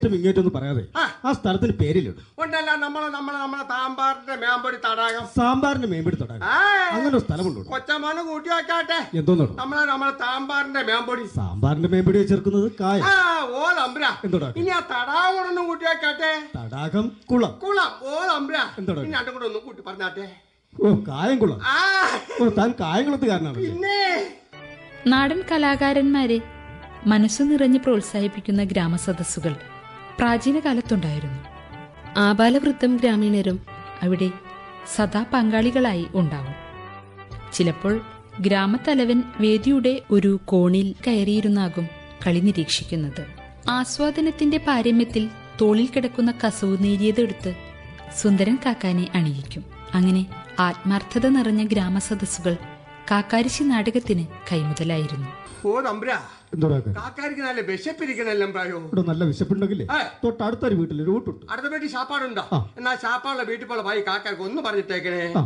അങ്ങേറ്റം ഇങ്ങേറ്റം ഒന്നും പറയാതെ ആ. ആ സ്ഥലത്തിന് പേരില്ലിടും ഉണ്ടല്ല നമ്മളെ നമ്മളെ നമ്മളെ താമ്പാറിന്റെ മേമ്പൊടി തടാകം സാമ്പാറിന്റെ മേമ്പിടി തൊടാൻ ആ അങ്ങനെ ഒരു സ്ഥലമുണ്ടോ കൊച്ചമ്മനെ കൂട്ടി വെക്കാട്ടെ എന്തോന്നോ നമ്മളെ നമ്മളെ താമ്പാറിന്റെ മേമ്പൊടി സാമ്പാറിന്റെ മേമ്പിടി ചേർക്കുന്നത് കായ ആ ഓ തമ്പ്ര എന്തോടാ ഇനി ആ തടാകം ഒന്നും കൂട്ടി വെക്കാട്ടെ തടാകം കുളം കുളം ഓ തമ്പ്ര എന്തോടാ? ഇനി രണ്ടും കൂടെ ഒന്ന് കൂട്ടി പറഞ്ഞാട്ടെ ഓ കായം കുളം ആ ഓ താൻ കായംകുളത്തുകാരനാണ് പിന്നെ നാടൻ കലാകാരന്മാരെ മനസ്സു നിറഞ്ഞ് പ്രോത്സാഹിപ്പിക്കുന്ന ഗ്രാമസദസ്സുകൾ പ്രാചീന കാലത്തുണ്ടായിരുന്നു ആബാലവൃദ്ധം ഗ്രാമീണരും അവിടെ സദാ പങ്കാളികളായി ഉണ്ടാവും ചിലപ്പോൾ ഗ്രാമത്തലവൻ വേദിയുടെ ഒരു കോണിൽ കയറിയിരുന്നാകും കളി നിരീക്ഷിക്കുന്നത് ആസ്വാദനത്തിന്റെ പാരമ്യത്തിൽ തോളിൽ കിടക്കുന്ന കസവ് നേരിയതെടുത്ത് സുന്ദരൻ കാക്കാനെ അണിയിക്കും അങ്ങനെ ആത്മാർത്ഥത നിറഞ്ഞ ഗ്രാമസദസ്സുകൾ കാക്കാരിശി നാടകത്തിന് കൈമുതലായിരുന്നു ഓ തമ്പ്ര എന്തോടാ കാക്കാരിക്ക് നല്ല വിശപ്പിരിക്കണല്ലോ പ്രായോ ഇവിടെ നല്ല വിശപ്പുണ്ടെങ്കിലേ ആ. തൊട്ടടുത്തൊരു വീട്ടിൽ ഒരു വീട്ടുണ്ട് അടുത്ത വീട്ടിൽ ശാപ്പാടുണ്ടോ ആ. എന്നാ ശാപ്പാടുള്ള വീട്ടിൽ പോലെ ഭായി കാക്കാർക്ക് ഒന്ന് പറഞ്ഞിട്ടേക്കണേ ആ